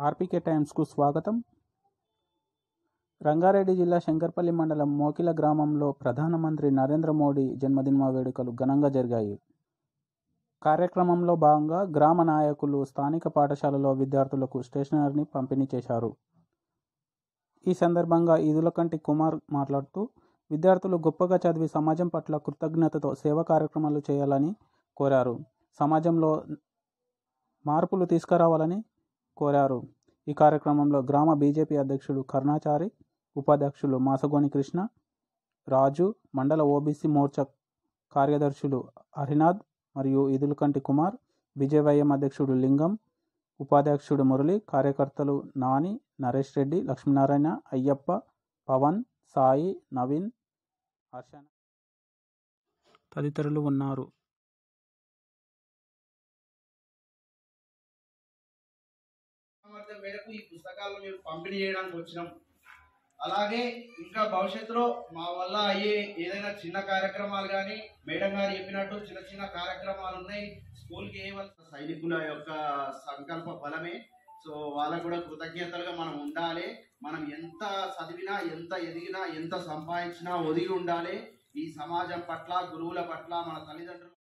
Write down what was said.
RPK టైమ్స్కు స్వాగతం రంగారెడ్డి జిల్లా శంకర్పల్లి మండలం మోకిల గ్రామంలో ప్రధానమంత్రి నరేంద్ర మోడీ జన్మదిన వేడుకలు ఘనంగా జరిగాయి కార్యక్రమంలో భాగంగా గ్రామ నాయకులు స్థానిక పాఠశాలలో విద్యార్థులకు స్టేషనరీని పంపిణీ చేశారు ఈ సందర్భంగా ఈదులకంటి కుమార్ మాట్లాడుతూ విద్యార్థులు గొప్పగా చదివి సమాజం పట్ల కృతజ్ఞతతో సేవా కార్యక్రమాలు చేయాలని కోరారు సమాజంలో మార్పులు తీసుకురావాలని కోరారు ఈ కార్యక్రమంలో గ్రామ బీజేపీ అధ్యక్షుడు కరుణాచారి ఉపాధ్యక్షులు మాసగోని కృష్ణ రాజు మండల ఓబీసీ మోర్చా కార్యదర్శులు హరినాథ్ మరియు ఇదులకంటి కుమార్ విజయవైఎం అధ్యక్షుడు లింగం ఉపాధ్యక్షుడు మురళి కార్యకర్తలు నాని నరేష్ రెడ్డి లక్ష్మీనారాయణ అయ్యప్ప పవన్ సాయి నవీన్ హర్షణ తదితరులు ఉన్నారు సామర్థ్యం మేరకు ఈ పుస్తకాలను మేము పంపిణీ చేయడానికి వచ్చినాం అలాగే ఇంకా భవిష్యత్తులో మా వల్ల అయ్యే ఏదైనా చిన్న కార్యక్రమాలు కానీ మేడం గారు చెప్పినట్టు చిన్న చిన్న కార్యక్రమాలు ఉన్నాయి స్కూల్కి వేయవలసిన సైనికుల యొక్క సంకల్ప బలమే సో వాళ్ళకు కూడా కృతజ్ఞతలుగా మనం ఉండాలి మనం ఎంత చదివినా ఎంత ఎదిగినా ఎంత సంపాదించినా ఒదిగి ఉండాలి ఈ సమాజం పట్ల గురువుల పట్ల మన తల్లిదండ్రుల